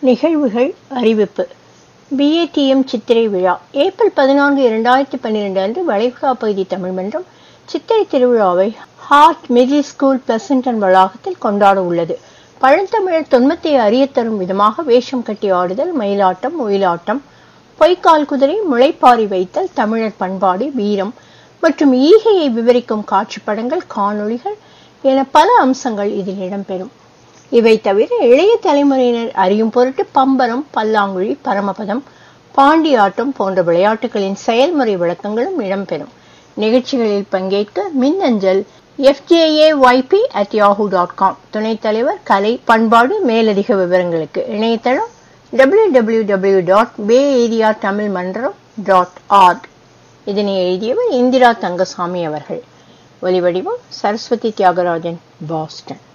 நிகழ்வுகள் அறிவிப்பு பிஏடிஎம் சித்திரை விழா ஏப்ரல் பதினான்கு இரண்டாயிரத்தி பன்னிரண்டு அன்று வளைகுடா பகுதி தமிழ் மன்றம் சித்திரை திருவிழாவை ஹார்ட் மிடில் ஸ்கூல் பிளசன்டன் வளாகத்தில் கொண்டாட உள்ளது பழந்தமிழர் தொன்மத்தை அறியத்தரும் விதமாக வேஷம் கட்டி ஆடுதல் மயிலாட்டம் ஒயிலாட்டம் பொய்க்கால் குதிரை முளைப்பாரி வைத்தல் தமிழர் பண்பாடு வீரம் மற்றும் ஈகையை விவரிக்கும் காட்சிப்படங்கள் காணொளிகள் என பல அம்சங்கள் இதில் இடம்பெறும் இவை தவிர இளைய தலைமுறையினர் அறியும் பொருட்டு பம்பரம் பல்லாங்குழி பரமபதம் பாண்டியாட்டம் போன்ற விளையாட்டுகளின் செயல்முறை விளக்கங்களும் இடம்பெறும் நிகழ்ச்சிகளில் பங்கேற்க மின்னஞ்சல் FJAYP at Yahoo dot com துணைத் தலைவர் கலை பண்பாடு மேலதிக விவரங்களுக்கு இணையதளம் W W W dot bay area Tamil மன்றம் டாட் ஆர்க் இதனை எழுதியவர் இந்திரா தங்கசாமி அவர்கள் ஒலிவடிவம் சரஸ்வதி தியாகராஜன் பாஸ்டன்